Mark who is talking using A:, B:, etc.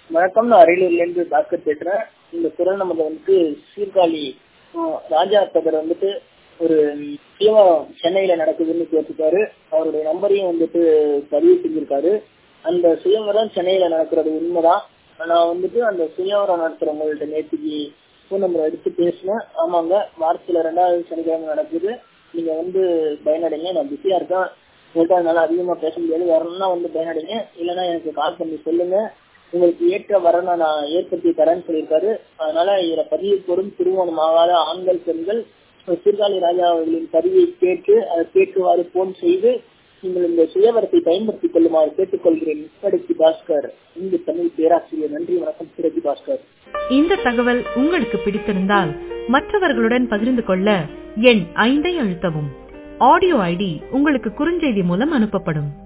A: வணக்கம் நான் அரியலூர்ல இருந்து பாஸ்கர் பேசுறேன் இந்த குரல் நமக்கு வந்துட்டு சீர்காழி ஆஹ், ராஜா கதர் வந்துட்டு ஒரு தீவிரம் சென்னையில நடக்குதுன்னு கேட்டிருக்காரு அவருடைய நம்பரையும் வந்துட்டு பதிவு செஞ்சிருக்காரு அந்த சுயவரம் சென்னையில நடக்கிறது உண்மைதான் நான் வந்துட்டு அந்த சுயவரம் நடத்துறவங்கள்ட்ட நேற்றுக்கு ஃபோன் நம்பர் எடுத்து பேசினேன் ஆமாங்க மார்ச்ல ரெண்டாவது சனிக்கிழமை நடக்குது நீங்க வந்து பயனடைங்க நான் பிஸியா இருக்கேன் உங்கள்கிட்ட அதனால அதிகமா பேச முடியாது வரணும்னா வந்து பயனடைங்க இல்லைன்னா எனக்கு கால் பண்ணி சொல்லுங்க உங்களுக்கு ஏற்ற வரனை நான் ஏற்படுத்தி தரேன்னு சொல்லியிருக்காரு அதனால இதுல பதிவு பொருள் திருமணம் ஆகாத ஆண்கள் பெண்கள் சீர்காழி ராஜா அவர்களின் பதிவை கேட்டு அதை கேட்டுவாறு போன் செய்து நீங்கள் இந்த சுயவரத்தை பயன்படுத்திக் கொள்ளுமாறு கேட்டுக்கொள்கிறேன் முப்படைக்கு பாஸ்கர் இந்து தமிழ் பேராசிரியர் நன்றி வணக்கம் சிறகி பாஸ்கர்
B: இந்த தகவல் உங்களுக்கு பிடித்திருந்தால் மற்றவர்களுடன் பகிர்ந்து கொள்ள எண் ஐந்தை அழுத்தவும் ஆடியோ ஐடி உங்களுக்கு குறுஞ்செய்தி மூலம் அனுப்பப்படும்